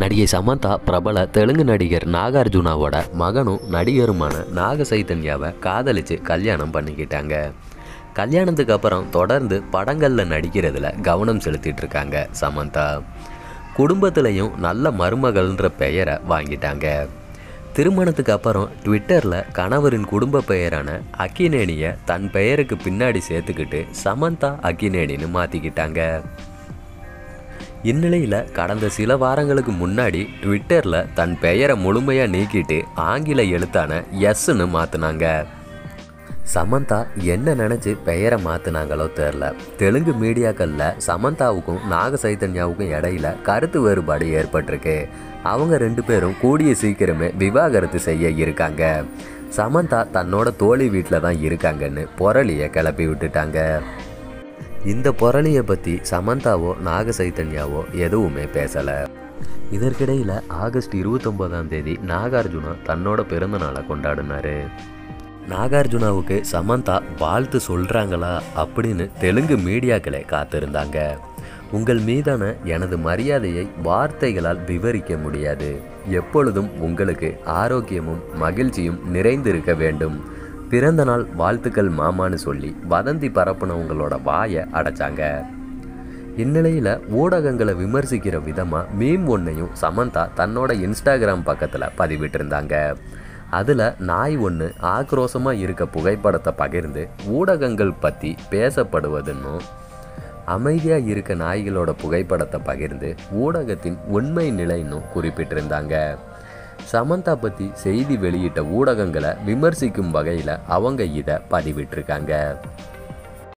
நடிகை சமந்தா பிரபல தெலுங்கு நடிகர் நாகார்ஜுனாவோட மகனும் நடிகருமான நாக சைத்தன்யாவை காதலிச்சு கல்யாணம் பண்ணிக்கிட்டாங்க கல்யாணத்துக்கு அப்புறம் தொடர்ந்து படங்களில் நடிக்கிறதுல கவனம் செலுத்திட்டு இருக்காங்க சமந்தா குடும்பத்திலையும் நல்ல மருமகள்ன்ற பெயரை வாங்கிட்டாங்க திருமணத்துக்கு அப்புறம் ட்விட்டரில் கணவரின் குடும்ப பெயரான அக்கினேனியை தன் பெயருக்கு பின்னாடி சேர்த்துக்கிட்டு சமந்தா அக்கினேனின்னு மாற்றிக்கிட்டாங்க இந்நிலையில் கடந்த சில வாரங்களுக்கு முன்னாடி ட்விட்டரில் தன் பெயரை முழுமையாக நீக்கிட்டு ஆங்கில எழுத்தான எஸ்ன்னு மாற்றினாங்க சமந்தா என்ன நினச்சி பெயரை மாற்றினாங்களோ தெரில தெலுங்கு மீடியாக்களில் சமந்தாவுக்கும் நாக சைத்தன்யாவுக்கும் இடையில கருத்து வேறுபாடு ஏற்பட்டிருக்கு அவங்க ரெண்டு பேரும் கூடிய சீக்கிரமே விவாகரத்து செய்ய இருக்காங்க சமந்தா தன்னோட தோழி வீட்டில் தான் இருக்காங்கன்னு புரளியை கிளப்பி விட்டுட்டாங்க இந்த புரளியை பற்றி சமந்தாவோ நாக சைத்தன்யாவோ எதுவுமே பேசலை இதற்கிடையில் ஆகஸ்ட் இருபத்தொம்போதாம் தேதி நாகார்ஜுனா தன்னோட பிறந்த நாளை கொண்டாடினாரு நாகார்ஜுனாவுக்கு சமந்தா வாழ்த்து சொல்கிறாங்களா அப்படின்னு தெலுங்கு மீடியாக்களே காத்திருந்தாங்க உங்கள் மீதான எனது மரியாதையை வார்த்தைகளால் விவரிக்க முடியாது எப்பொழுதும் உங்களுக்கு ஆரோக்கியமும் மகிழ்ச்சியும் நிறைந்திருக்க வேண்டும் பிறந்த நாள் வாழ்த்துக்கள் மாமான்னு சொல்லி வதந்தி பரப்புனவங்களோட வாயை அடைச்சாங்க இந்நிலையில் ஊடகங்களை விமர்சிக்கிற விதமாக மீம் ஒன்றையும் சமந்தா தன்னோட இன்ஸ்டாகிராம் பக்கத்தில் பதிவிட்டிருந்தாங்க அதில் நாய் ஒன்று ஆக்ரோஷமாக இருக்க புகைப்படத்தை பகிர்ந்து ஊடகங்கள் பற்றி பேசப்படுவதுன்னும் அமைதியாக இருக்க நாய்களோட புகைப்படத்தை பகிர்ந்து ஊடகத்தின் உண்மை நிலைன்னும் குறிப்பிட்டிருந்தாங்க சமந்தா பற்றி செய்தி வெளியிட்ட ஊடகங்களை விமர்சிக்கும் வகையில் அவங்க இதை பதிவிட்டிருக்காங்க